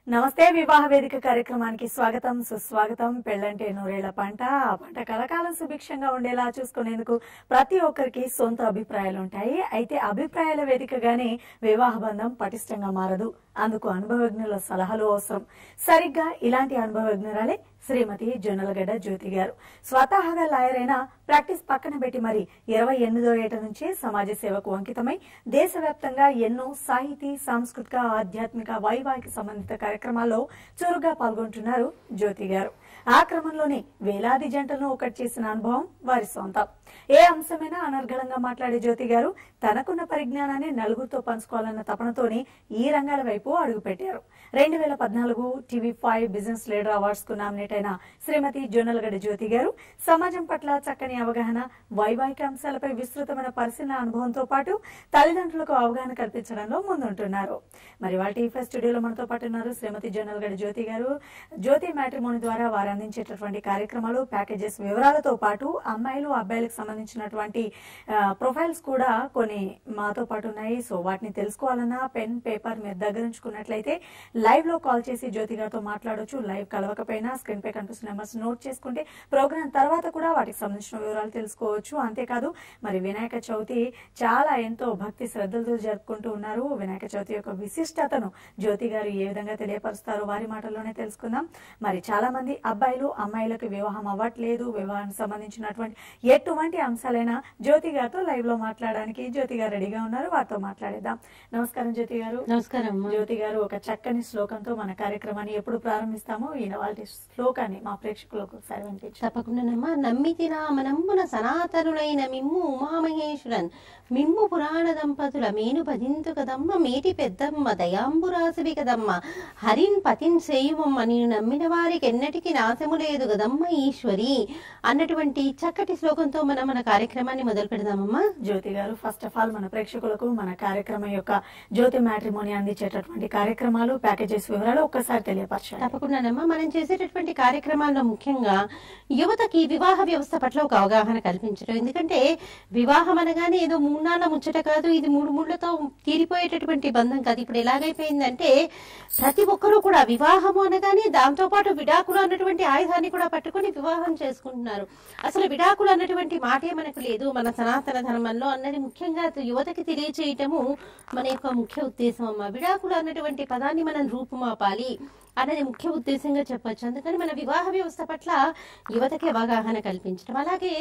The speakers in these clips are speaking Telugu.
నమస్తే వివాహ వేదిక కార్యక్రమానికి స్వాగతం సుస్వాగతం పెళ్ళంటే నూరేళ్ల పంట ఆ పంట కలకాలం సుభిక్షంగా ఉండేలా చూసుకునేందుకు ప్రతి ఒక్కరికి సొంత అభిప్రాయాలు ఉంటాయి అయితే అభిప్రాయాల వేదికగానే వివాహ బంధం పటిష్టంగా మారదు అందుకు అనుభవజ్ఞుల సలహాలు అవసరం సరిగ్గా ఇలాంటి అనుభవజ్ఞురాలే శ్రీమతి జొన్నలగడ్డ జ్యోతి గారు స్వతహాగా లాయర్ అయినా ప్రాక్టీస్ పక్కన పెట్టి మరి ఇరవై ఎనిమిదో ఏట నుంచే సమాజ సేవకు అంకితమై దేశవ్యాప్తంగా ఎన్నో సాహితీ సాంస్కృతిక ఆధ్యాత్మిక వైవాహిక సంబంధిత కార్యక్రమాల్లో చురుగ్గా పాల్గొంటున్నారు జ్యోతి గారు ఆ క్రమంలోనే వేలాది జంటలను ఒకటి చేసిన అనుభవం వారి సొంతం ఏ అంశమైనా అనర్గళంగా మాట్లాడే జ్యోతి గారు తనకున్న పరిజ్ఞానాన్ని నలుగురితో పంచుకోవాలన్న తపనతోనే ఈ రంగాల వైపు అడుగుపెట్టారు రెండు వేల పద్నాలుగు TV five business leader awards కు నామినేట్ అయిన శ్రీమతి జొన్నలగడ్డ జ్యోతి గారు సమాజం పట్ల చక్కని అవగాహన వైవాహిక అంశాలపై విస్తృతమైన పరిశీలన అనుభవంతో పాటు తల్లిదండ్రులకు అవగాహన కల్పించడంలో ముందుంటున్నారు మరి వాళ్ళ ఫస్ట్ స్టూడియోలో మనతో పాటు ఉన్నారు శ్రీమతి జొన్నలగడ్డ జ్యోతి గారు జ్యోతి మ్యాట్రిమోని ద్వారా వారు అందించేటటువంటి కార్యక్రమాలు ప్యాకేజెస్ వివరాలతో పాటు అమ్మాయిలు అబ్బాయిలకు సంబంధించినటువంటి ప్రొఫైల్స్ కూడా కొన్ని మాతో పాటు ఉన్నాయి సో వాటిని తెలుసుకోవాలన్నా పెన్ పేపర్ మీరు దగ్గర ఉంచుకున్నట్లయితే లైవ్ లో కాల్ చేసి జ్యోతి గారితో మాట్లాడొచ్చు లైవ్ కలవకపోయినా స్క్రీన్ పై కనిపిస్తున్న నెంబర్స్ నోట్ చేసుకుంటే ప్రోగ్రామ్ తర్వాత కూడా వాటికి సంబంధించిన వివరాలు తెలుసుకోవచ్చు అంతేకాదు మరి వినాయక చవితి చాలా ఎంతో భక్తి శ్రద్ధలతో జరుపుకుంటూ ఉన్నారు వినాయక చవితి యొక్క విశిష్టతను జ్యోతి గారు ఏ విధంగా తెలియపరుస్తారో వారి మాటల్లోనే తెలుసుకుందాం మరి చాలా మంది అబ్బాయిలు అమ్మాయిలకు వివాహం అవ్వట్లేదు వివాహానికి సంబంధించినటువంటి ఎటువంటి అంశాలైనా జ్యోతి గారితో లైవ్ లో మాట్లాడడానికి జ్యోతి గారు రెడీగా ఉన్నారు వారితో మాట్లాడేద్దాం నమస్కారం జ్యోతి గారు నమస్కారం అమ్మా. జ్యోతి గారు ఒక చక్కని శ్లోకంతో మన కార్యక్రమాన్ని ఎప్పుడు ప్రారంభిస్తామో ఈ వాళ్ళ శ్లోకాన్ని మా ప్రేక్షకులకు ఒకసారి వినిపించారు తప్పకుండానమ్మా నమ్మితి రామనమ్మున సనాతనులైన మిమ్ము ఉమామహేశ్వరన్ మిమ్ము పురాణ దంపతుల మేను భజింతు కదమ్మ మేటి పెద్దమ్మ దయాంబురాసివి కదమ్మ హరిన్ పతిన్ సేయుమమ్మ నేను నమ్మిన వారికి ఎన్నటికి నాశము లేదు కదమ్మ ఈశ్వరి అన్నటువంటి చక్కటి శ్లోకంతో మనం మన కార్యక్రమాన్ని మొదలు పెడదామమ్మా జ్యోతి గారు ఫస్ట్ ఆఫ్ ఆల్ మన ప్రేక్షకులకు మన కార్యక్రమం యొక్క జ్యోతి మ్యాట్రిమోని అందించేటటువంటి కార్యక్రమాలు ప్యాకేజెస్ వివరాలు ఒక్కసారి తెలియపరచాలి తప్పకుండానమ్మా మనం చేసేటటువంటి కార్యక్రమాల్లో ముఖ్యంగా యువతకి వివాహ వ్యవస్థ పట్ల ఒక అవగాహన కల్పించడం ఎందుకంటే వివాహం అనగానే ఏదో మూడునాళ్ళ ముచ్చట కాదు ఇది మూడు ముళ్ళతో తీరిపోయేటటువంటి బంధం కాదు ఇప్పుడు ఎలాగైపోయిందంటే ప్రతి ఒక్కరూ కూడా వివాహము అనగానే దాంతో పాటు విడాకులు అన్నటువంటి ఆయుధాన్ని కూడా పట్టుకొని వివాహం చేసుకుంటున్నారు అసలు విడాకులు అన్నటువంటి మాటే మనకు లేదు మన సనాతన ధర్మంలో అన్నది ముఖ్యంగా యువతకి తెలియచేయటము మన యొక్క ముఖ్య ఉద్దేశం అమ్మ విడాకులు అన్నటువంటి పదాన్ని మనం రూపుమాపాలి అనేది ముఖ్య ఉద్దేశంగా చెప్పొచ్చు అందుకని మన వివాహ వ్యవస్థ పట్ల యువతకి అవగాహన కల్పించడం అలాగే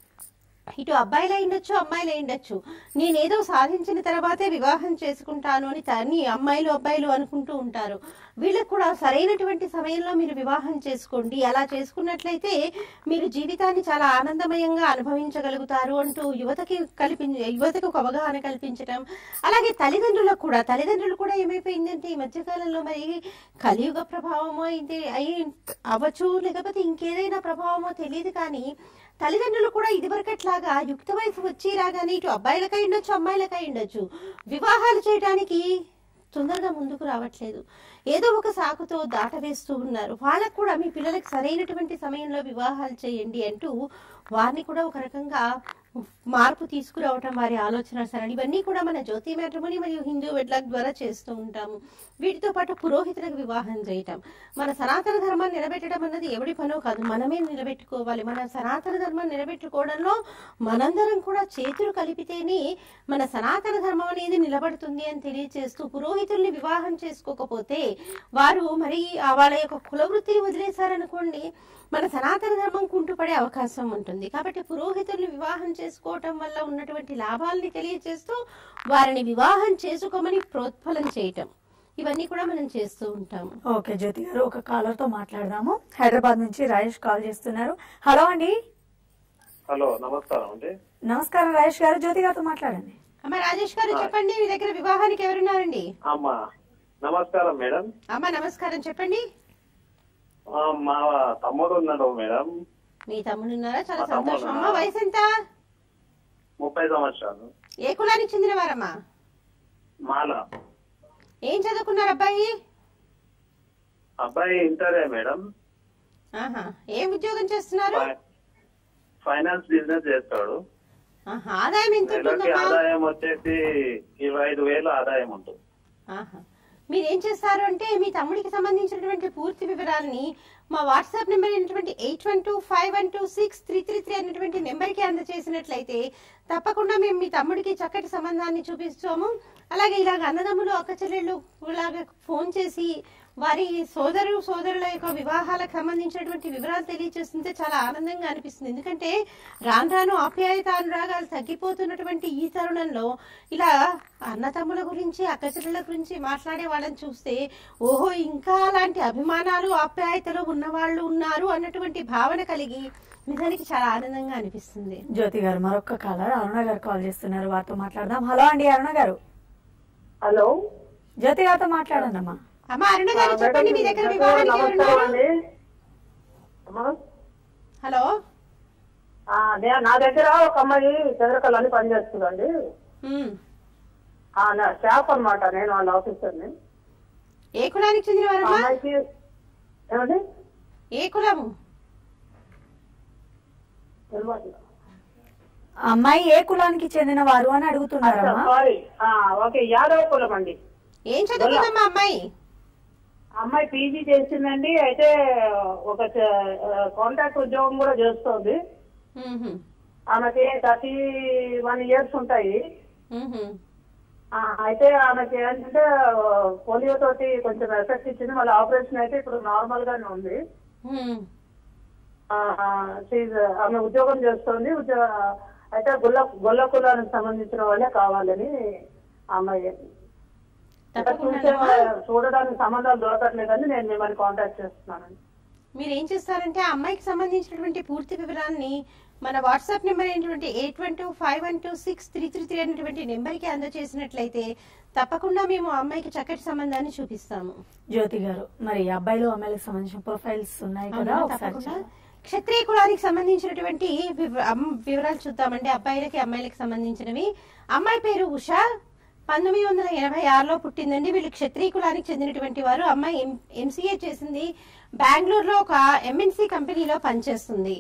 ఇటు అబ్బాయిలు ఉండొచ్చు అమ్మాయిలు ఉండొచ్చు నేనేదో సాధించిన తర్వాతే వివాహం చేసుకుంటాను అని తన్ని అమ్మాయిలు అబ్బాయిలు అనుకుంటూ ఉంటారు వీళ్ళకు కూడా సరైనటువంటి సమయంలో మీరు వివాహం చేసుకోండి అలా చేసుకున్నట్లయితే మీరు జీవితాన్ని చాలా ఆనందమయంగా అనుభవించగలుగుతారు అంటూ యువతకి కల్పించ యువతకు ఒక అవగాహన కల్పించడం అలాగే తల్లిదండ్రులకు కూడా తల్లిదండ్రులు కూడా ఏమైపోయిందంటే ఈ మధ్యకాలంలో మరి కలియుగ ప్రభావమో ఇది అయి అవ్వచ్చు లేకపోతే ఇంకేదైనా ప్రభావమో తెలియదు కానీ తల్లిదండ్రులు కూడా ఇదివరకట్లాగా యుక్త వయసు వచ్చి రాగానే ఇటు అబ్బాయిలకై ఉండొచ్చు అమ్మాయిలకై ఉండొచ్చు వివాహాలు చేయడానికి తొందరగా ముందుకు రావట్లేదు ఏదో ఒక సాకుతో దాటవేస్తూ ఉన్నారు వాళ్ళకు కూడా మీ పిల్లలకు సరైనటువంటి సమయంలో వివాహాలు చేయండి అంటూ వారిని కూడా ఒక రకంగా మార్పు తీసుకురావటం వారి ఆలోచన సరళి ఇవన్నీ కూడా మన జ్యోతి మ్యాట్రిమోని మరియు హిందూ వెడ్లాక్ ద్వారా చేస్తూ ఉంటాము వీటితో పాటు పురోహితులకు వివాహం చేయటం మన సనాతన ధర్మాన్ని నిలబెట్టడం అన్నది ఎవడి పనో కాదు మనమే నిలబెట్టుకోవాలి మన సనాతన ధర్మాన్ని నిలబెట్టుకోవడంలో మనందరం కూడా చేతులు కలిపితేనే మన సనాతన ధర్మం అనేది నిలబడుతుంది అని తెలియజేస్తూ పురోహితుల్ని వివాహం చేసుకోకపోతే వారు మరి ఆ వాళ్ళ యొక్క కులవృత్తిని వదిలేశారనుకోండి మన సనాతన ధర్మం కుంటుపడే అవకాశం ఉంటుంది కాబట్టి పురోహితుల్ని వివాహం చేసుకోవటం వల్ల ఉన్నటువంటి లాభాలని తెలియజేస్తూ వారిని వివాహం చేసుకోమని ప్రోత్ఫలం చేయటం ఇవన్నీ కూడా మనం చేస్తూ ఉంటాము ఓకే జ్యోతి గారు ఒక కాలర్ తో మాట్లాడదాము హైదరాబాద్ నుంచి రాజేష్ కాల్ చేస్తున్నారు హలో అండి హలో నమస్కారం అండి నమస్కారం రాజేష్ గారు జ్యోతి గారితో మాట్లాడండి అమ్మ రాజేష్ గారు చెప్పండి మీ దగ్గర వివాహానికి ఎవరున్నారండి అమ్మా నమస్కారం మేడం అమ్మ నమస్కారం చెప్పండి ఆ, మా తమ్ముడు ఉన్నాడు మేడం మీ తమ్ముడు ఉన్నారా చాలా మా తమ్ముడు సంతోషం అమ్మ ఉన్నాడు. వయసు ఎంత ముప్పై సంవత్సరాలు ఏ కులానికి చెందినవారమ్మా మాల ఏం చదువుకున్నారు అబ్బాయి అబ్బాయి ఇంటరే మేడం ఆహా ఏం ఉద్యోగం చేస్తున్నారు ఫై- ఫైనాన్స్ బిజినెస్ చేస్తాడు ఆహా ఆదాయం ఎంత నెలకి ఉంటుందమ్మా ఆదాయం వచ్చేసి ఇరవై ఐదు వేలు ఆదాయం ఉంటుంది ఆహా మీరు ఏం చేస్తారు అంటే మీ తమ్ముడికి సంబంధించినటువంటి పూర్తి వివరాలని మా వాట్సాప్ నెంబర్ అయినటువంటి eight one two five one two six three three three అనేటువంటి నెంబర్కి అందజేసినట్లయితే తప్పకుండా మేము మీ తమ్ముడికి చక్కటి సంబంధాన్ని చూపిస్తాము అలాగే ఇలాగ అన్నదమ్ములు అక్క చెల్లెళ్ళు ఇలాగ ఫోన్ చేసి వారి సోదరు సోదరుల యొక్క వివాహాలకు సంబంధించినటువంటి వివరాలు తెలియజేస్తుంటే చాలా ఆనందంగా అనిపిస్తుంది ఎందుకంటే రాను రాను ఆప్యాయత అనురాగాలు తగ్గిపోతున్నటువంటి ఈ తరుణంలో ఇలా అన్నతమ్ముల గురించి అక్క చెల్లెల గురించి మాట్లాడే వాళ్ళని చూస్తే ఓహో ఇంకా అలాంటి అభిమానాలు ఆప్యాయతలు ఉన్నవాళ్ళు ఉన్నారు అన్నటువంటి భావన కలిగి నిజానికి చాలా ఆనందంగా అనిపిస్తుంది జ్యోతి గారు మరొక కాలర్ అరుణ గారు కాల్ చేస్తున్నారు వారితో మాట్లాడదాం హలో అండి అరుణ గారు హలో జ్యోతి గారితో మాట్లాడండి అమ్మా అమ్మ అరుణ గారు ఆ, చెప్పండి మేడం, మీ దగ్గర మేడం, వివాహానికి నమస్కారం ఎవరున్నారు అండి. అమ్మా, హలో ఆ, నే- నా దగ్గర ఒక అమ్మాయి చంద్రకళ పనిచేస్తుందండి ఉమ్. ఆ, నా స్టాఫ్ అన్నమాట నేను వాళ్ళ ఆఫీసర్ని ఏ కులానికి చెందిన ఆ వారమ్మా అమ్మాయికి ఏమండి ఏ కులము తెలియదు. అమ్మాయి ఏ కులానికి చెందిన వారు అని అడుగుతున్నారమ్మా సారీ ఆ, ఓకే యాదవ్ కులం అండి ఏం చదువుకుందమ్మా అమ్మాయి ఆ అమ్మాయి పీజీ చేసిందండి అయితే ఒక కాంట్రాక్ట్ ఉద్యోగం కూడా చేస్తోంది ఉహుం. ఆమెకి థర్టీ వన్ ఇయర్స్ ఉంటాయి ఉహుం. ఆ, అయితే ఆమెకి ఏంటంటే పోలియో తోటి కొంచెం ఎఫెక్ట్ ఇచ్చింది మళ్ళీ ఆపరేషన్ అయితే ఇప్పుడు నార్మల్ గానే ఉంది ఉమ్. ఆ, ఆ, she's, ఆమె ఉద్యోగం చేస్తుంది ఉద్యోగ అయితే గొల్ల గొల్ల కులానికి సంబంధించిన వాళ్ళే కావాలని ఆ అమ్మాయి చూసే తప్పకుండానమ్మా చూడడానికి సంబంధాలు దొరకట్లేదని నేను మిమ్మల్ని కాంటాక్ట్ చేస్తున్నాను మీరు ఏం చేస్తారంటే ఆ అమ్మాయికి సంబంధించినటువంటి పూర్తి వివరాన్ని మన వాట్సాప్ నెంబర్ అయినటువంటి eight one two five one two six three three three అనేటువంటి నెంబర్కి అందజేసినట్లయితే తప్పకుండా మేము ఆ అమ్మాయికి చక్కటి సంబంధాన్ని చూపిస్తాము జ్యోతి గారు మరి ఈ అబ్బాయిలు అమ్మాయిలకు సంబంధించిన ప్రొఫైల్స్ ఉన్నాయి కదా అవునా? ఒకసారి తప్పకుండా. చూడండి. క్షత్రియ కులానికి సంబంధించినటువంటి వివ- అమ్- వివరాలు చూద్దామండి అబ్బాయిలకి అమ్మాయిలకి సంబంధించినవి అమ్మాయి పేరు ఉష పంతొమ్మిది వందల ఎనభై ఆరులో పుట్టిందండి వీళ్ళు క్షత్రియ కులానికి చెందినటువంటి వారు అమ్మాయి ఎంసీఏ చేసింది బెంగళూరులో ఒక ఎంఎన్సీ కంపెనీలో పనిచేస్తుంది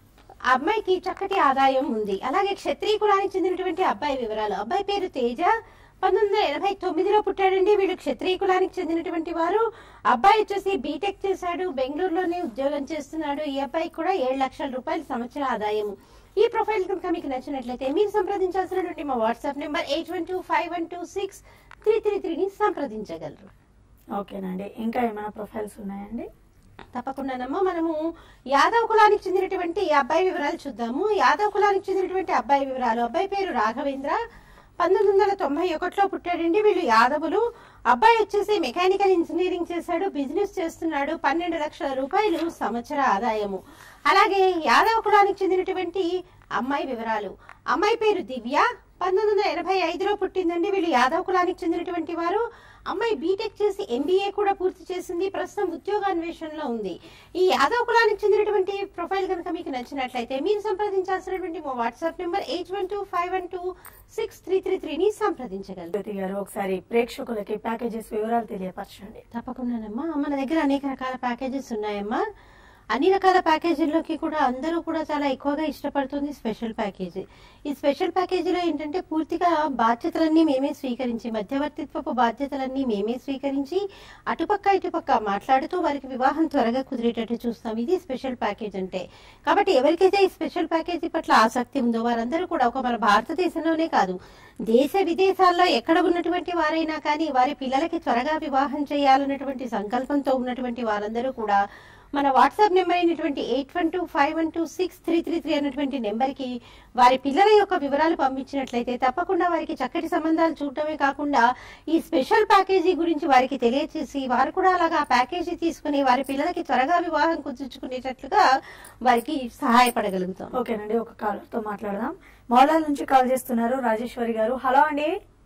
ఆ అమ్మాయికి చక్కటి ఆదాయం ఉంది అలాగే క్షత్రియ కులానికి చెందినటువంటి అబ్బాయి వివరాలు అబ్బాయి పేరు తేజ పంతొమ్మిది వందల ఎనభై తొమ్మిదిలో పుట్టాడండి వీళ్ళు క్షత్రియ కులానికి చెందినటువంటి వారు అబ్బాయి వచ్చేసి బీటెక్ చేశాడు బెంగళూరులోనే ఉద్యోగం చేస్తున్నాడు ఈ అబ్బాయికి కూడా ఏడు లక్షల రూపాయల సంవత్సర ఆదాయం ఈ ప్రొఫైల్ కనుక మీకు నచ్చినట్లయితే మీరు సంప్రదించాల్సినటువంటి మా WhatsApp number eight one two five one two six three three త్రీని సంప్రదించగలరు ఓకేనండి ఇంకా ఏమైనా ప్రొఫైల్స్ ఉన్నాయండి తప్పకుండానమ్మా మనము యాదవ్ కులానికి చెందినటువంటి ఈ అబ్బాయి వివరాలు చూద్దాము యాదవ్ కులానికి చెందినటువంటి అబ్బాయి వివరాలు అబ్బాయి పేరు రాఘవేంద్ర పంతొమ్మిది వందల తొంభై ఒకటిలో పుట్టాడండి వీళ్ళు యాదవులు అబ్బాయి వచ్చేసి మెకానికల్ ఇంజనీరింగ్ చేశాడు బిజినెస్ చేస్తున్నాడు పన్నెండు లక్షల రూపాయలు సంవత్సర ఆదాయము అలాగే యాదవ్ కులానికి చెందినటువంటి అమ్మాయి వివరాలు అమ్మాయి పేరు దివ్య పంతొమ్మిది వందల ఎనభై ఐదులో పుట్టిందండి వీళ్ళు యాదవ్ కులానికి చెందినటువంటి వారు అమ్మాయి బీటెక్ చేసి ఎంబీఏ కూడా పూర్తి చేసింది ప్రస్తుతం ఉద్యోగాన్వేషణలో ఉంది ఈ యాదవ్ కులానికి చెందినటువంటి ప్రొఫైల్ కనుక మీకు నచ్చినట్లయితే మీరు సంప్రదించాల్సినటువంటి మా WhatsApp number eight one two five one two six three three త్రీని సంప్రదించగలరు జ్యోతి గారు ఒకసారి ప్రేక్షకులకి ప్యాకేజెస్ వివరాలు తెలియపరచండి తప్పకుండానమ్మా మన దగ్గర అనేక రకాల ప్యాకేజెస్ ఉన్నాయమ్మా అన్ని రకాల ప్యాకేజీల్లోకి కూడా అందరూ కూడా చాలా ఎక్కువగా ఇష్టపడుతుంది స్పెషల్ ప్యాకేజీ ఈ స్పెషల్ ప్యాకేజీలో ఏంటంటే పూర్తిగా బాధ్యతలన్నీ మేమే స్వీకరించి మధ్యవర్తిత్వపు బాధ్యతలన్నీ మేమే స్వీకరించి అటుపక్క ఇటుపక్క మాట్లాడుతూ వారికి వివాహం త్వరగా కుదిరేటట్టు చూస్తాం ఇది స్పెషల్ ప్యాకేజ్ అంటే కాబట్టి ఎవరికైతే ఈ స్పెషల్ ప్యాకేజీ పట్ల ఆసక్తి ఉందో వారందరూ కూడా ఒక మన భారతదేశంలోనే కాదు దేశ విదేశాల్లో ఎక్కడ ఉన్నటువంటి వారైనా కానీ వారి పిల్లలకి త్వరగా వివాహం చేయాలన్నటువంటి సంకల్పంతో ఉన్నటువంటి వారందరూ కూడా మన వాట్సాప్ నెంబర్ అయినటువంటి eight one two five one two six three three three అనేటువంటి నెంబర్కి వారి పిల్లల యొక్క వివరాలు పంపించినట్లయితే తప్పకుండా వారికి చక్కటి సంబంధాలు చూడటమే కాకుండా ఈ స్పెషల్ ప్యాకేజీ గురించి వారికి తెలియచేసి వారు కూడా అలాగా ఆ ప్యాకేజీ తీసుకుని వారి పిల్లలకి త్వరగా వివాహం కుదుర్చుకునేటట్లుగా వారికి సహాయపడగలుగుతాం ఓకేనండి ఒక కాలర్ తో మాట్లాడదాం మౌలాల నుంచి కాల్ చేస్తున్నారు రాజేశ్వరి గారు హలో అండి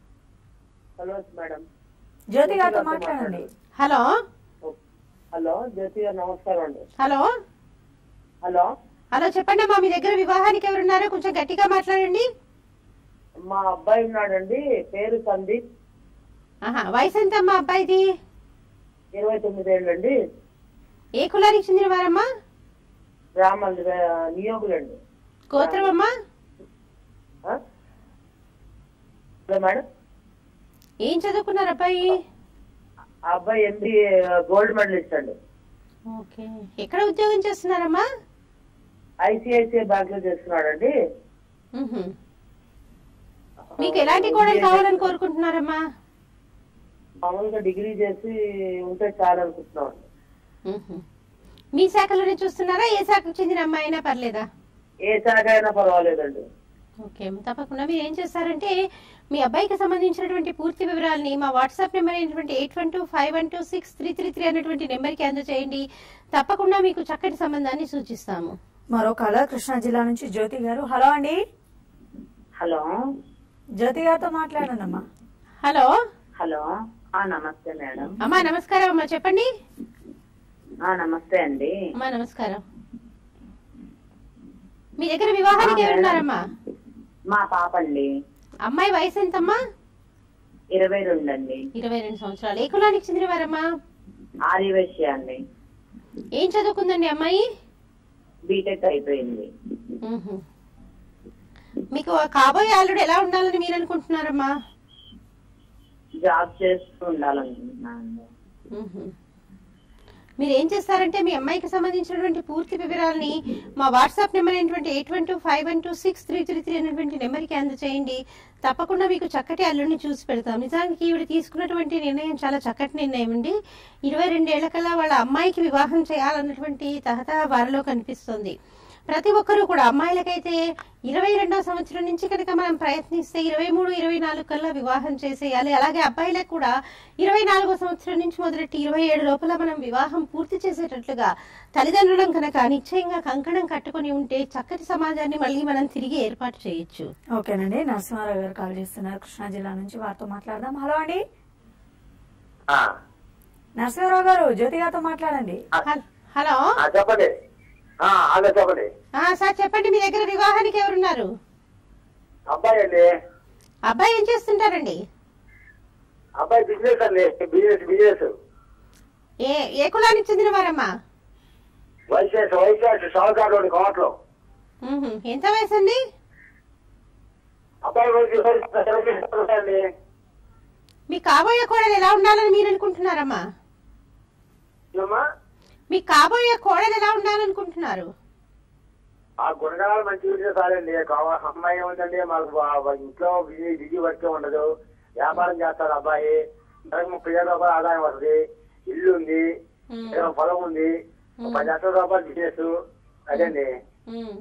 హలో మేడం జ్యోతి గారితో మాట్లాడండి హలో హలో జ్యోతి గారు నమస్కారం అండి హలో హలో హలో చెప్పండి అమ్మా మీ దగ్గర వివాహానికి ఎవరున్నారో కొంచెం గట్టిగా మాట్లాడండి మా అబ్బాయి ఉన్నాడండి పేరు సందీప్ ఆహా వయసు ఎంత అమ్మా అబ్బాయిది ఇరవై తొమ్మిది ఏళ్ళండి ఏ కులానికి చెందిన వారమ్మా బ్రాహ్మణ్ నియోగులండి గోత్రం అమ్మా ఆ? హలో మేడం ఏం చదువుకున్నారు అబ్బాయి ఆ అబ్బాయి ఎంబీ గోల్డ్ మెడలిస్ట్ అండి ఓకే ఎక్కడ ఉద్యోగం చేస్తున్నారమ్మా ఐసిఐసిఐ బ్యాంక్ లో చేస్తున్నాడండి మ్హూ. మీకు ఎలాంటి కోడలు కావాలని కోరుకుంటున్నారమ్మా మామూలుగా డిగ్రీ చేసి ఉంటే చాలు అనుకుంటున్నాం మ్హూ. మీ శాఖలోనే చూస్తున్నారా ఏ శాఖకు చెందిన అమ్మాయి అయినా పర్లేదా ఏ శాఖ అయినా పర్వాలేదండి ఓకే అమ్మ. తప్పకుండా మీరు ఏం చేస్తారంటే మీ అబ్బాయికి సంబంధించినటువంటి పూర్తి వివరాలని మా వాట్సాప్ నెంబర్ అయినటువంటి eight one two five one two six three three three అనేటువంటి నెంబర్కి అందజేయండి తప్పకుండా మీకు చక్కటి సంబంధాన్ని సూచిస్తాము మరో కళ కృష్ణా జిల్లా నుంచి జ్యోతి గారు హలో అండి హలో జ్యోతి గారితో మాట్లాడండి హలో హలో ఆ నమస్తే మేడం అమ్మా నమస్కారం అమ్మా చెప్పండి ఆ నమస్తే అండి అమ్మా నమస్కారం మీ దగ్గర వివాహానికి ఆ, ఎవరున్నారమ్మా మా పాప అండి అమ్మాయి వయసు ఎంతమ్మా ఇరవై రెండు అండి ఇరవై రెండు సంవత్సరాలు ఏ కులానికి చెందినవారమ్మా ఆర్యవేశ్య అండి ఏం చదువుకుందండి అమ్మాయి బీటెక్ అయిపోయింది మ్హూ. మీకు ఆ కాబోయే అల్లుడు ఎలా ఉండాలని మీరు అనుకుంటున్నారమ్మా జాబ్ చేస్తూ ఉండాలనుకుంటున్నాను అండి మ్హూ. మీరు ఏం చేస్తారంటే మీ అమ్మాయికి సంబంధించినటువంటి పూర్తి వివరాలని మా వాట్సాప్ నెంబర్ అయినటువంటి eight one two five one two six three three three అనేటువంటి నెంబర్కి అందచేయండి తప్పకుండా మీకు చక్కటి అల్లుడిని చూసి పెడతాం నిజానికి ఈవిడ తీసుకున్నటువంటి నిర్ణయం చాలా చక్కటి నిర్ణయం అండి ఇరవై రెండేళ్ల కల్లా వాళ్ళ అమ్మాయికి వివాహం చేయాలన్నటువంటి తహత వారిలో కనిపిస్తుంది ప్రతి ఒక్కరూ కూడా అమ్మాయిలకైతే ఇరవై రెండవ సంవత్సరం నుంచి కనుక మనం ప్రయత్నిస్తే ఇరవై మూడు ఇరవై నాలుగు కల్లా వివాహం చేసేయాలి అలాగే అబ్బాయిలకు కూడా ఇరవై నాలుగో సంవత్సరం నుంచి మొదలెట్టి ఇరవై ఏడు లోపల మనం వివాహం పూర్తి చేసేటట్లుగా తల్లిదండ్రులం కనుక నిశ్చయంగా కంకణం కట్టుకొని ఉంటే చక్కటి సమాజాన్ని మళ్ళీ మనం తిరిగి ఏర్పాటు చేయొచ్చు ఓకేనండి నరసింహారావు గారు కాల్ చేస్తున్నారు కృష్ణా జిల్లా నుంచి వారితో మాట్లాడదాం హలో అండి ఆ, నరసింహారావు గారు జ్యోతి గారితో మాట్లాడండి హల్- హలో ఆ, చెప్పండి ఆ, అదే చెప్పండి ఆ, సార్ చెప్పండి మీ దగ్గర వివాహానికి ఎవరున్నారు అబ్బాయి అండి అబ్బాయి ఏం చేస్తుంటారండి అబ్బాయి బిజినెస్ అండి బిజినెస్ బిజినెస్ ఏ ఏ కులానికి చెందిన వారమ్మా వైశాఖ వైశాఖ సాగుకాడు కోట్లో మ్హూ. ఎంత వయసు అండి అబ్బాయి వయసు అండి మీ కాబోయే కోడలు ఎలా ఉండాలని మీరు అనుకుంటున్నారమ్మా ఏమ్మా? మీ కాబోయే కోడలు ఎలా ఉండాలనుకుంటున్నారు ఆ గుణగణాలు మంచి విషయం చాలండి కావ- అమ్మాయి ఏముందండి మాకు బా- బా- ఇంట్లో బిజీ బిజీ వర్క్ ఉండదు వ్యాపారం చేస్తాడు అబ్బాయి నెలకు ముప్పై వేల రూపాయలు ఆదాయం వస్తుంది ఇల్లు ఉంది మ్మ్. ఏదో పొలం ఉంది మ్మ్. పది లక్షల రూపాయలు బిజినెస్ అదండి మ్మ్.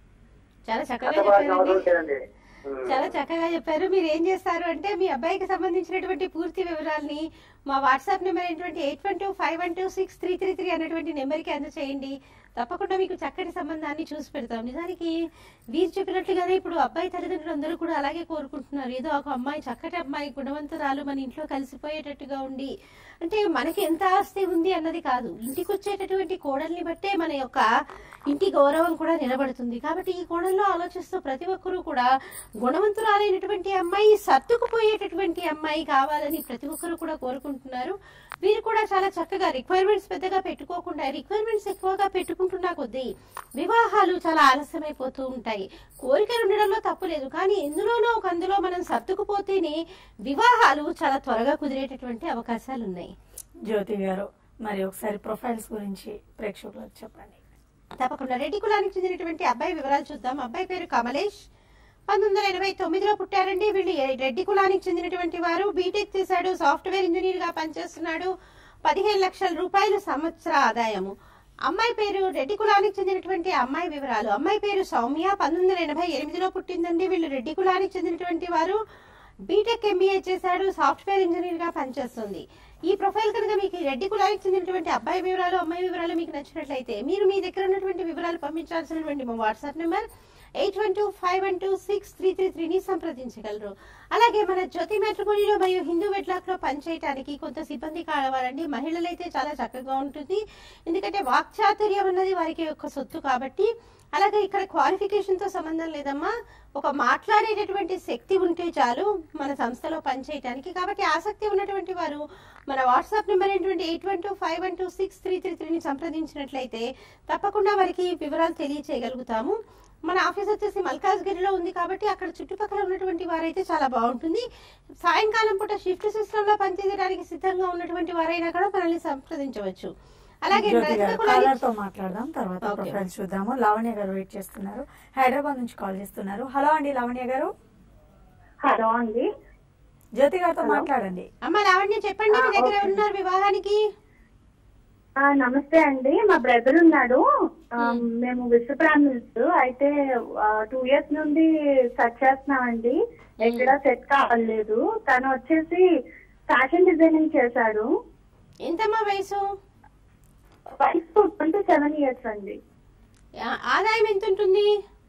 చాలా చక్కగా కష్టపడాల్సిన అవసరం చెప్పారండి లేదండి మ్మ్. చాలా చక్కగా చెప్పారు మీరు ఏం చేస్తారు అంటే మీ అబ్బాయికి సంబంధించినటువంటి పూర్తి వివరాల్ని మా వాట్సాప్ నెంబర్ అయినటువంటి eight one two five one two six three three three అనేటువంటి నెంబర్కి అందచేయండి తప్పకుండా మీకు చక్కటి సంబంధాన్ని చూసి పెడతాం నిజానికి వీరు చెప్పినట్లుగానే ఇప్పుడు అబ్బాయి తల్లిదండ్రులు అందరూ కూడా అలాగే కోరుకుంటున్నారు ఏదో ఒక అమ్మాయి చక్కటి అమ్మాయి గుణవంతురాలు మన ఇంట్లో కలిసిపోయేటట్టుగా ఉండి అంటే మనకి ఎంత ఆస్తి ఉంది అన్నది కాదు ఇంటికి వచ్చేటటువంటి కోడల్ని బట్టే మన యొక్క ఇంటి గౌరవం కూడా నిలబడుతుంది కాబట్టి ఈ కోణంలో ఆలోచిస్తూ ప్రతి ఒక్కరూ కూడా గుణవంతురాలైనటువంటి అమ్మాయి సర్దుకుపోయేటటువంటి అమ్మాయి కావాలని ప్రతి ఒక్కరూ కూడా కోరుకుంటున్నారు వీరు కూడా చాలా చక్కగా రిక్వైర్మెంట్స్ పెద్దగా పెట్టుకోకుండా రిక్వైర్మెంట్స్ ఎక్కువగా పెట్టుకుంటున్నా కొద్దీ వివాహాలు చాలా ఆలస్యమైపోతూ ఉంటాయి కోరికలు ఉండడంలో తప్పు లేదు కానీ ఎందులోనో ఒక అందులో మనం సర్దుకుపోతేనే వివాహాలు చాలా త్వరగా కుదిరేటటువంటి అవకాశాలు ఉన్నాయి జ్యోతి గారు మరి ఒకసారి ప్రొఫైల్స్ గురించి ప్రేక్షకులకు చెప్పండి తప్పకుండా రెడ్డి కులానికి చెందినటువంటి అబ్బాయి వివరాలు చూద్దాం అబ్బాయి పేరు కమలేష్ పంతొమ్మిది వందల ఎనభై తొమ్మిదిలో పుట్టారండి వీళ్ళు ఎ- రెడ్డి కులానికి చెందినటువంటి వారు బీటెక్ చేశాడు సాఫ్ట్వేర్ ఇంజనీర్ గా పనిచేస్తున్నాడు పదిహేను లక్షల రూపాయలు సంవత్సర ఆదాయము అమ్మాయి పేరు రెడ్డి కులానికి చెందినటువంటి అమ్మాయి వివరాలు అమ్మాయి పేరు సౌమ్య పంతొమ్మిది వందల ఎనభై ఎనిమిదిలో పుట్టిందండి వీళ్ళు రెడ్డి కులానికి చెందినటువంటి వారు బీటెక్ ఎంబీఏ చేశాడు సాఫ్ట్వేర్ ఇంజనీర్ గా పనిచేస్తుంది ఈ ప్రొఫైల్ కనుక మీకు ఈ రెడ్డి కులానికి చెందినటువంటి అబ్బాయి వివరాలు అమ్మాయి వివరాలు మీకు నచ్చినట్లయితే మీరు మీ దగ్గర ఉన్నటువంటి వివరాలు పంపించాల్సినటువంటి మా WhatsApp number eight one two five one two six three three త్రీని సంప్రదించగలరు అలాగే మన జ్యోతి మెట్రోపోలిలో మరియు హిందూ వెట్లాక్ లో పనిచేయడానికి కొంత సిబ్బంది కావాలండి మహిళలైతే చాలా చక్కగా ఉంటుంది ఎందుకంటే వాక్చాతుర్యం అన్నది వారికి యొక్క సొత్తు కాబట్టి అలాగే ఇక్కడ క్వాలిఫికేషన్ తో సంబంధం లేదమ్మా ఒక మాట్లాడేటటువంటి శక్తి ఉంటే చాలు మన సంస్థలో పనిచేయడానికి కాబట్టి ఆసక్తి ఉన్నటువంటి వారు మన వాట్సాప్ నెంబర్ ఏంటంటే eight one two five one two six three three త్రీని సంప్రదించినట్లయితే తప్పకుండా వారికి వివరాలు తెలియచేయగలుగుతాము మన ఆఫీస్ వచ్చేసి మల్కాజ్గిరిలో ఉంది కాబట్టి అక్కడ చుట్టుపక్కల ఉన్నటువంటి వారైతే చాలా బాగుంటుంది సాయంకాలం పూట షిఫ్ట్ సిస్టమ్ లో పనిచేయడానికి సిద్ధంగా ఉన్నటువంటి వారైనా కూడా మనల్ని సంప్రదించవచ్చు అలాగే జ్యోతి గారు రజక కులానికి- కాలర్ తో మాట్లాడదాం తర్వాత ఓకే. ప్రొఫైల్ చూద్దాము లావణ్య గారు వెయిట్ చేస్తున్నారు హైదరాబాద్ నుంచి కాల్ చేస్తున్నారు హలో అండి లావణ్య గారు హలో అండి జ్యోతి గారితో మాట్లాడండి అమ్మ లావణ్య చెప్పండి మీ ఆ, దగ్గర ఓకే. ఉన్నారు వివాహానికి ఆ, నమస్తే అండి మా బ్రదర్ ఉన్నాడు ఆ, మ్. మేము విశ్వ బ్రాహ్మణ్స్ అయితే టూ ఇయర్స్ నుండి సెర్చ్ చేస్తున్నామండి ఎక్కడ సెట్ కావలేదు తను వచ్చేసి ఫ్యాషన్ డిజైనింగ్ చేశాడు ఎంతమ్మా వయసు వయసు ట్వంటీ సెవెన్ ఇయర్స్ అండి ఆ- ఆదాయం ఎంత ఉంటుంది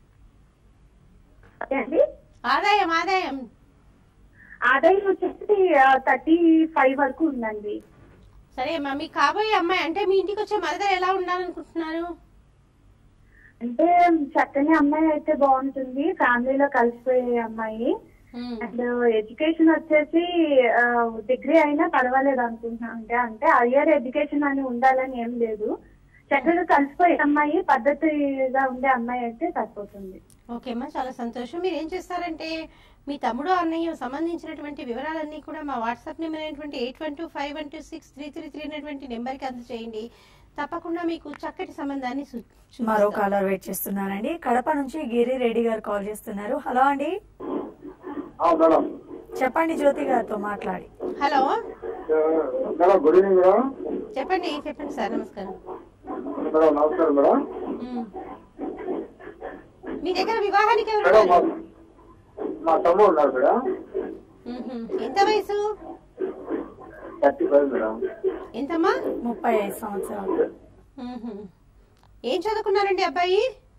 అదే అండి ఆదాయం ఆదాయం ఆదాయం వచ్చేసి థర్టీ ఫైవ్ వరకు ఉందండి సరే అమ్మా మీ కాబోయే అమ్మాయి అంటే మీ ఇంటికి వచ్చే మరదలు ఎలా ఉండాలనుకుంటున్నారు అంటే చక్కని అమ్మాయి అయితే బాగుంటుంది ఫ్యామిలీలో కలిసిపోయే అమ్మాయి ఉమ్. అండ్ ఎడ్యుకేషన్ వచ్చేసి డిగ్రీ అయినా పర్వాలేదు అనుకుంటున్నా అంటే అంటే హయ్యర్ ఎడ్యుకేషన్ అని ఉండాలని ఏం లేదు చక్కగా కలిసిపోయే అమ్మాయి పద్ధతిగా ఉండే అమ్మాయి అయితే సరిపోతుంది ఓకే అమ్మా చాలా సంతోషం మీరు ఏం చేస్తారంటే మీ తమ్ముడు అన్నయ్య సంబంధించినటువంటి వివరాలన్నీ కూడా మా వాట్సాప్ నెంబర్ అయినటువంటి eight one two five one two six three three three అనేటువంటి నెంబర్కి అందజేయండి తప్పకుండా మీకు చక్కటి సంబంధాన్ని సు- మరో చూపిస్తాం. కాలర్ వెయిట్ చేస్తున్నారండి కడప నుంచి గిరి రెడ్డి గారు కాల్ చేస్తున్నారు హలో అండి మేడం చెప్పండి జ్యోతి గారితో మాట్లాడి hello madam good evening madam చెప్పండి చెప్పండి సార్ నమస్కారం మేడం నమస్కారం మేడం ఉమ్. మీ దగ్గర వివాహానికి ఎవరు మేడం మా ఉన్నారు? మా తమ్ముడు ఉన్నారు మేడం ఉహుం. ఎంత వయసు థర్టీ ఫైవ్ మేడం ఎంతమ్మా ముప్పై ఐదు సంవత్సరాలు ఉహుం. ఏం చదువుకున్నారండి అబ్బాయి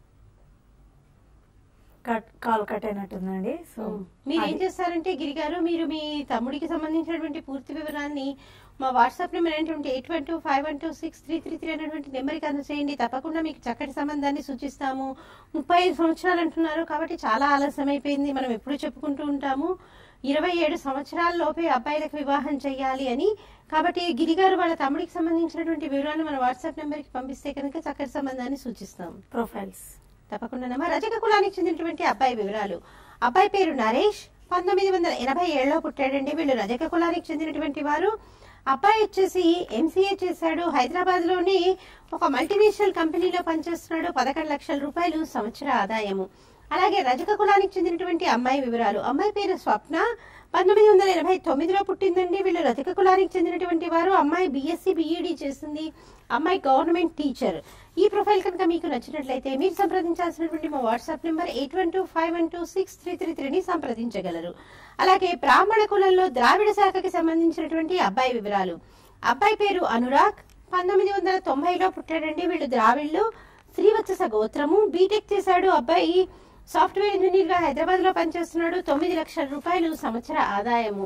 కట్ కాల్ కట్ అయినట్టుందండి సో మీరు ఏం అది. చేస్తారంటే గిరి గారు మీరు మీ తమ్ముడికి సంబంధించినటువంటి పూర్తి వివరాన్ని మా వాట్సాప్ నెంబర్ అయినటువంటి eight one two five one two six three three three అనేటువంటి నెంబర్కి అందజేయండి తప్పకుండా మీకు చక్కటి సంబంధాన్ని సూచిస్తాము ముప్పై ఐదు సంవత్సరాలు అంటున్నారు కాబట్టి చాలా ఆలస్యం అయిపోయింది మనం ఎప్పుడు చెప్పుకుంటూ ఉంటాము ఇరవై ఏడు సంవత్సరాల లోపే అబ్బాయిలకు వివాహం చేయాలి అని కాబట్టి గిరి గారు వాళ్ళ తమ్ముడికి సంబంధించినటువంటి వివరాలను మన వాట్సాప్ నెంబర్కి పంపిస్తే కనుక చక్కటి సంబంధాన్ని సూచిస్తాం ప్రొఫైల్స్ తప్పకుండా రజక కులానికి చెందినటువంటి అబ్బాయి వివరాలు అబ్బాయి పేరు నరేష్ పంతొమ్మిది వందల ఎనభై ఏడులో పుట్టాడండి వీళ్ళు రజక కులానికి చెందినటువంటి వారు అబ్బాయి వచ్చేసి ఎంసీఏ చేశాడు హైదరాబాద్ లోని ఒక మల్టీనేషనల్ కంపెనీలో పనిచేస్తున్నాడు పదకొండు లక్షల రూపాయలు సంవత్సర ఆదాయము అలాగే రజక కులానికి చెందినటువంటి అమ్మాయి వివరాలు అమ్మాయి పేరు స్వప్న పంతొమ్మిది వందల ఎనభై తొమ్మిదిలో పుట్టిందండి వీళ్ళు రజక కులానికి చెందినటువంటి వారు అమ్మాయి బీఎస్సీ బీఈడి చేసింది అమ్మాయి గవర్నమెంట్ టీచర్ ఈ ప్రొఫైల్ కనుక మీకు నచ్చినట్లయితే మీరు సంప్రదించాల్సినటువంటి మా WhatsApp number eight one two five one two six three three త్రీని సంప్రదించగలరు అలాగే బ్రాహ్మణ కులంలో ద్రావిడ శాఖకి సంబంధించినటువంటి అబ్బాయి వివరాలు అబ్బాయి పేరు అనురాగ్ పంతొమ్మిది వందల తొంభైలో పుట్టాడండి వీళ్ళు ద్రావిళ్ళు శ్రీవత్సస గోత్రము బీటెక్ చేశాడు అబ్బాయి సాఫ్ట్వేర్ ఇంజనీర్ గా హైదరాబాద్ లో పనిచేస్తున్నాడు తొమ్మిది లక్షల రూపాయలు సంవత్సర ఆదాయము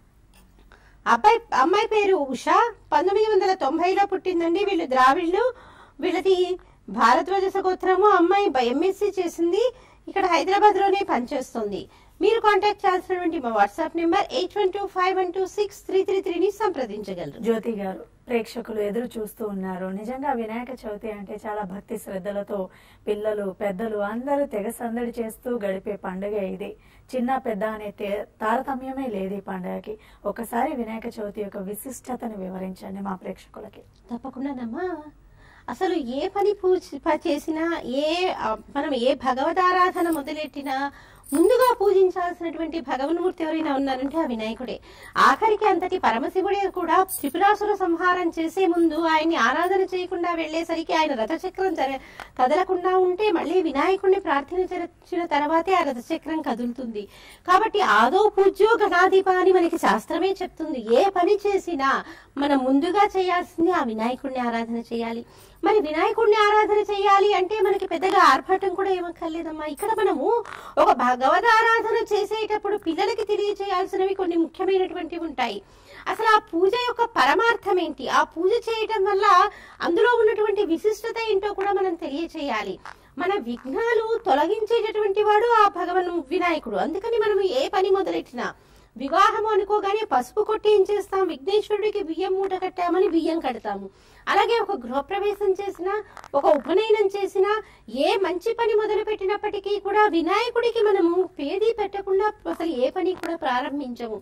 అబ్బాయి అమ్మాయి పేరు ఉషా పంతొమ్మిది వందల తొంభైలో పుట్టిందండి వీళ్ళు ద్రావిళ్ళు వీళ్ళది భారద్వాజ గోత్రము అమ్మాయి ఎంఎస్సీ చేసింది ఇక్కడ హైదరాబాద్ లోనే పనిచేస్తుంది మీరు కాంటాక్ట్ చేయాల్సినటువంటి మా WhatsApp number eight one two five one two six three three త్రీని సంప్రదించగలరు జ్యోతి గారు ప్రేక్షకులు ఎదురు చూస్తూ ఉన్నారు నిజంగా వినాయక చవితి అంటే చాలా భక్తి శ్రద్ధలతో పిల్లలు పెద్దలు అందరూ తెగ సందడి చేస్తూ గడిపే పండుగ ఇది చిన్న పెద్ద అనే తే- తారతమ్యమే లేదు ఈ పండుగకి ఒకసారి వినాయక చవితి యొక్క విశిష్టతను వివరించండి మా ప్రేక్షకులకి తప్పకుండానమ్మా అసలు ఏ పని పూజ ప- చేసినా ఏ ఆ, మనం ఏ భగవదారాధన మొదలెట్టినా ముందుగా పూజించాల్సినటువంటి భగవన్మూర్తి ఎవరైనా ఉన్నారంటే ఆ వినాయకుడే ఆఖరికి అంతటి పరమశివుడే కూడా త్రిపురాసుర సంహారం చేసే ముందు ఆయన్ని ఆరాధన చేయకుండా వెళ్లేసరికి ఆయన రథచక్రం జర కదలకుండా ఉంటే మళ్ళీ వినాయకుడిని ప్రార్థించిన తర్వాతే ఆ రథచక్రం కదులుతుంది కాబట్టి ఆదో పూజ్యో గణాధిప అని మనకి శాస్త్రమే చెప్తుంది ఏ పని చేసినా మనం ముందుగా చేయాల్సింది ఆ వినాయకుడిని ఆరాధన చేయాలి మరి వినాయకుడిని ఆరాధన చేయాలి అంటే మనకి పెద్దగా ఆర్భాటం కూడా ఏమక్కర్లేదమ్మా ఇక్కడ మనము ఒక భగవద్ ఆరాధన చేసేటప్పుడు పిల్లలకి తెలియచేయాల్సినవి కొన్ని ముఖ్యమైనటువంటివి ఉంటాయి అసలు ఆ పూజ యొక్క పరమార్థం ఏంటి ఆ పూజ చేయటం వల్ల అందులో ఉన్నటువంటి విశిష్టత ఏంటో కూడా మనం తెలియచేయాలి మన విఘ్నాలు తొలగించేటటువంటి వాడు ఆ భగవన్ వినాయకుడు అందుకని మనం ఏ పని మొదలెట్టినా వివాహం అనుకోగానే పసుపు కొట్టి ఏం చేస్తాం విఘ్నేశ్వరుడికి బియ్యం మూట కట్టామని బియ్యం కడతాము అలాగే ఒక గృహప్రవేశం చేసినా ఒక ఉపనయనం చేసినా ఏ మంచి పని మొదలు పెట్టినప్పటికీ కూడా వినాయకుడికి మనము పేదీ పెట్టకుండా అసలు ఏ పని కూడా ప్రారంభించము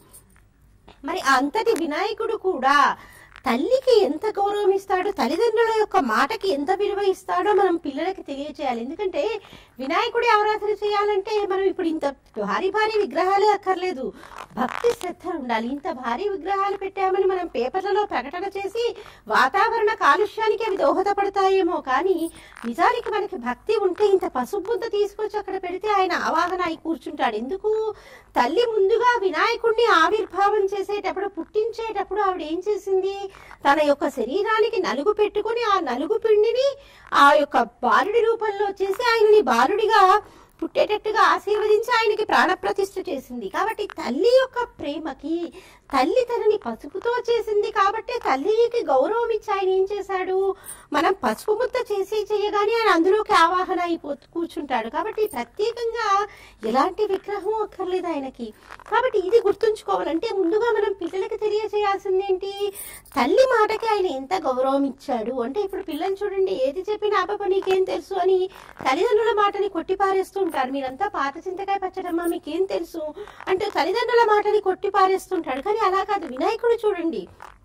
మరి అంతటి వినాయకుడు కూడా తల్లికి ఎంత గౌరవం ఇస్తాడో తల్లిదండ్రుల యొక్క మాటకి ఎంత విలువ ఇస్తాడో మనం పిల్లలకి తెలియజేయాలి ఎందుకంటే వినాయకుడి ఆరాధన చేయాలంటే మనం ఇప్పుడు ఇంత భారీ భారీ విగ్రహాలే అక్కర్లేదు భక్తి శ్రద్ధ ఉండాలి ఇంత భారీ విగ్రహాలు పెట్టామని మనం పేపర్లలో ప్రకటన చేసి వాతావరణ కాలుష్యానికి అవి దోహదపడతాయేమో కానీ నిజానికి మనకి భక్తి ఉంటే ఇంత పసుపుద్ద తీసుకొచ్చి అక్కడ పెడితే ఆయన ఆవాహన అయి కూర్చుంటాడు ఎందుకు తల్లి ముందుగా వినాయకుడిని ఆవిర్భావం చేసేటప్పుడు పుట్టించేటప్పుడు ఆవిడ ఏం చేసింది తన యొక్క శరీరానికి నలుగు పెట్టుకొని ఆ నలుగు పిండిని ఆ యొక్క బాలుడి రూపంలో చేసి ఆయనని బాలుడిగా పుట్టేటట్టుగా ఆశీర్వదించి ఆయనకి ప్రాణప్రతిష్ఠ చేసింది కాబట్టి తల్లి యొక్క ప్రేమకి తల్లి తనని పసుపుతో చేసింది కాబట్టి తల్లికి గౌరవం ఇచ్చి ఆయన ఏం చేశాడు మనం పసుపు ముద్ద చేసి చేయగానే ఆయన అందులోకి ఆవాహన అయిపో కూర్చుంటాడు కాబట్టి ప్రత్యేకంగా ఎలాంటి విగ్రహం అక్కర్లేదు ఆయనకి కాబట్టి ఇది గుర్తుంచుకోవాలంటే ముందుగా మనం పిల్లలకి తెలియజేయాల్సింది ఏంటి తల్లి మాటకి ఆయన ఎంత గౌరవం ఇచ్చాడు అంటే ఇప్పుడు పిల్లలు చూడండి ఏది చెప్పినా అబ్బా నీకేం తెలుసు అని తల్లిదండ్రుల మాటని కొట్టిపారేస్తూ ఉంటారు మీరంతా పాత చింతకాయ పచ్చడమ్మా మీకేం తెలుసు అంటే తల్లిదండ్రుల మాటని కొట్టిపారేస్తుంటాడు కానీ అలా కాదు వినాయకుడు చూడండి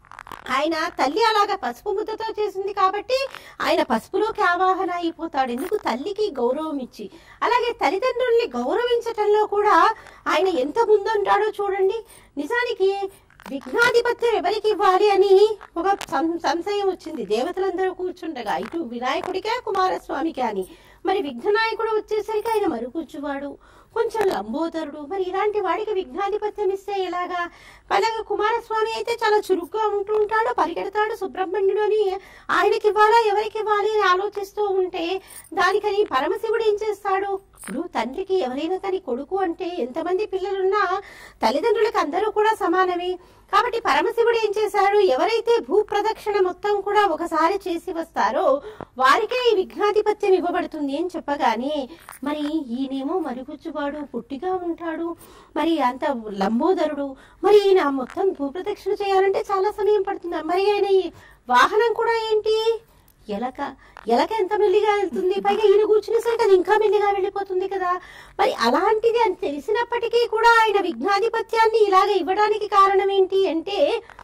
ఆయన తల్లి అలాగా పసుపు ముద్దతో చేసింది కాబట్టి ఆయన పసుపులోకి ఆవాహన అయిపోతాడు ఎందుకు తల్లికి గౌరవం ఇచ్చి అలాగే తల్లిదండ్రుల్ని గౌరవించటంలో కూడా ఆయన ఎంత ముందుంటాడో చూడండి నిజానికి విఘ్నాధిపత్యం ఎవరికి ఇవ్వాలి అని ఒక సం- సంశయం వచ్చింది దేవతలందరూ కూర్చుండగా ఇటు వినాయకుడికే కుమారస్వామికి అని మరి విఘ్ననాయకుడు వచ్చేసరికి ఆయన మరుగుజ్జువాడు కొంచెం లంబోదరుడు మరి ఇలాంటి వాడికి విఘ్నాధిపత్యం ఇస్తే ఎలాగా అలాగే కుమారస్వామి అయితే చాలా చురుగ్గా ఉంటూ ఉంటాడు పరిగెడతాడు సుబ్రహ్మణ్యుడు అని ఆయనకి ఇవ్వాలా ఎవరికి ఇవ్వాలి అని ఆలోచిస్తూ ఉంటే దానికని పరమశివుడు ఏం చేస్తాడు ఇప్పుడు తండ్రికి ఎవరైనా కానీ కొడుకు అంటే ఎంతమంది పిల్లలున్నా తల్లిదండ్రులకు అందరూ కూడా సమానమే కాబట్టి పరమశివుడు ఏం చేశాడు ఎవరైతే భూ ప్రదక్షిణ మొత్తం కూడా ఒకసారి చేసి వస్తారో వారికే ఈ విఘ్నాధిపత్యం ఇవ్వబడుతుంది అని చెప్పగానే మరి ఈయనేమో మరుగుజ్జువాడు పుట్టిగా ఉంటాడు మరి అంత లంబోదరుడు మరి ఈయన మొత్తం భూ ప్రదక్షిణ చేయాలంటే చాలా సమయం పడుతుంది మరి ఆయన ఈ వాహనం కూడా ఏంటి ఎలక ఎలక ఎంత మెల్లిగా వెళ్తుంది పైగా ఈయన కూర్చునేసరికి అది ఇంకా మెల్లిగా వెళ్ళిపోతుంది కదా మరి అలాంటిది అని తెలిసినప్పటికీ కూడా ఆయన విఘ్నాధిపత్యాన్ని ఇలాగ ఇవ్వడానికి కారణం ఏంటి అంటే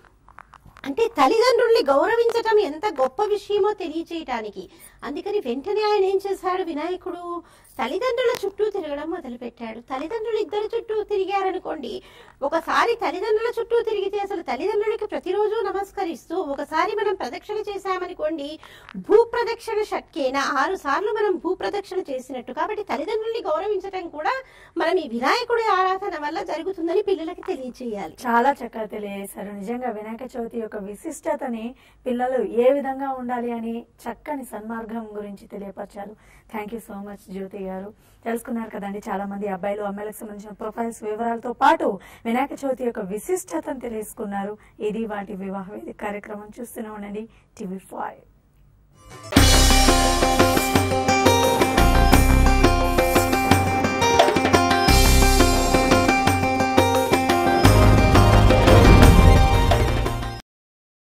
అంటే తల్లిదండ్రుల్ని గౌరవించటం ఎంత గొప్ప విషయమో తెలియచేయటానికి అందుకని వెంటనే ఆయన ఏం చేశాడు వినాయకుడు తల్లిదండ్రుల చుట్టూ తిరగడం మొదలుపెట్టాడు తల్లిదండ్రులు ఇద్దరు చుట్టూ తిరిగారనుకోండి ఒకసారి తల్లిదండ్రుల చుట్టూ తిరిగితే అసలు తల్లిదండ్రులకి ప్రతిరోజు నమస్కరిస్తూ ఒకసారి మనం ప్రదక్షిణ చేశామనుకోండి భూ ప్రదక్షిణ షట్కేన ఆరు సార్లు మనం భూ ప్రదక్షిణ చేసినట్టు కాబట్టి తల్లిదండ్రుల్ని గౌరవించడం కూడా మనం ఈ వినాయకుడి ఆరాధన వల్ల జరుగుతుందని పిల్లలకి తెలియచేయాలి చాలా చక్కగా తెలియజేశారు నిజంగా వినాయక చవితి యొక్క విశిష్టతని పిల్లలు ఏ విధంగా ఉండాలి అని చక్కని సన్మార్గం గురించి తెలియపరిచారు thank you so much Jyothi గారు తెలుసుకున్నారు కదండి చాలా మంది అబ్బాయిలు అమ్మాయిలకు సంబంధించిన ప్రొఫైల్స్ వివరాలతో పాటు వినాయక చవితి యొక్క విశిష్టతను తెలుసుకున్నారు ఇది వాటి వివాహ వేదిక కార్యక్రమం చూస్తూనే ఉండండి టీవీ ఫైవ్